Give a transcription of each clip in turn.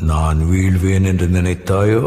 நான் வீழ்வேன் என்று நினைத்தாயோ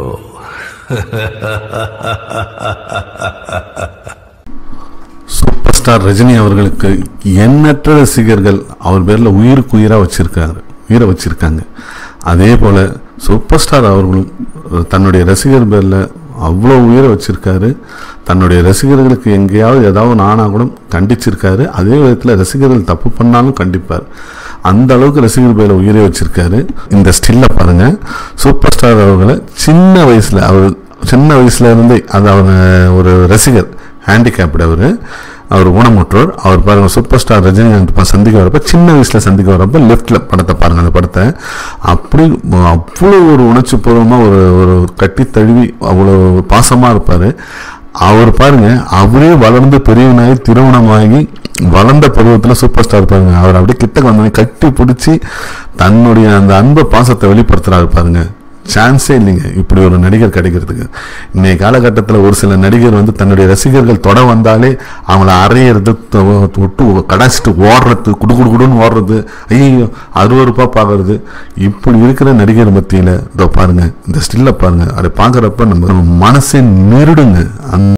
சூப்பர் ஸ்டார் ரஜினி அவர்களுக்கு எண்ணற்ற ரசிகர்கள் அவர் பேரில் உயிருக்கு உயிராக வச்சிருக்காரு உயிரை வச்சிருக்காங்க அதே போல் சூப்பர் ஸ்டார் அவர்களும் தன்னுடைய ரசிகர் பேரில் அவ்வளோ உயிரை வச்சிருக்காரு தன்னுடைய ரசிகர்களுக்கு எங்கேயாவது ஏதாவது நானா கூட கண்டிச்சிருக்காரு அதே விதத்தில் ரசிகர்கள் தப்பு பண்ணாலும் கண்டிப்பார் அந்த அளவுக்கு ரசிகர் பேரில் உயிரை வச்சிருக்காரு இந்த ஸ்டில்ல பாருங்க சூப்பர் ஸ்டார் அவர்களை சின்ன வயசுல அவர் சின்ன வயசுல இருந்தே அது அவர் ஒரு ரசிகர் ஹேண்டிகேப்டு அவர் அவர் ஊனமுற்றோர் அவர் பாருங்க சூப்பர் ஸ்டார் ரஜினிகாந்த் பா- சந்திக்க வரப்ப சின்ன வயசுல சந்திக்க வரப்ப லெஃப்ட்ல படத்தை பாருங்க அந்த படத்தை அப்படி அவ்வளோ ஒரு உணர்ச்சி பூர்வமாக ஒரு ஒரு கட்டி தழுவி அவ்வளோ பாசமா இருப்பாரு அவர் பாருங்க அவரே வளர்ந்து பெரியவனாகி திருமணமாகி வளர்ந்த பருவத்தில் சூப்பர் ஸ்டார் பாருங்க அவர் அப்படியே கிட்ட வந்தோடனே கட்டி பிடிச்சி தன்னுடைய அந்த அன்பு பாசத்தை வெளிப்படுத்துறாரு பாருங்க சான்ஸே இல்லைங்க இப்படி ஒரு நடிகர் கிடைக்கிறதுக்கு இன்னைய காலகட்டத்தில் ஒரு சில நடிகர் வந்து தன்னுடைய ரசிகர்கள் தொட வந்தாலே அவங்கள அறையிறது தொ- விட்டு கடாச்சிட்டு ஓடுறது குடு குடு குடுன்னு ஓடுறது ஐயோ அருவருப்பாக பார்க்கறது இப்படி இருக்கிற நடிகர் மத்தியில் இதோ பாருங்க இந்த ஸ்டில்ல பாருங்க அதை பார்க்குறப்ப நம்ம நம்ம மனசே நெருடுங்க அந்த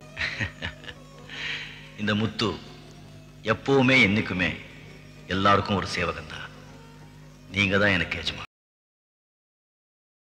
இந்த முத்து எப்பவுமே என்னைக்குமே எல்லாருக்கும் ஒரு சேவகன் தான் நீங்க தான் எனக்கு எஜமா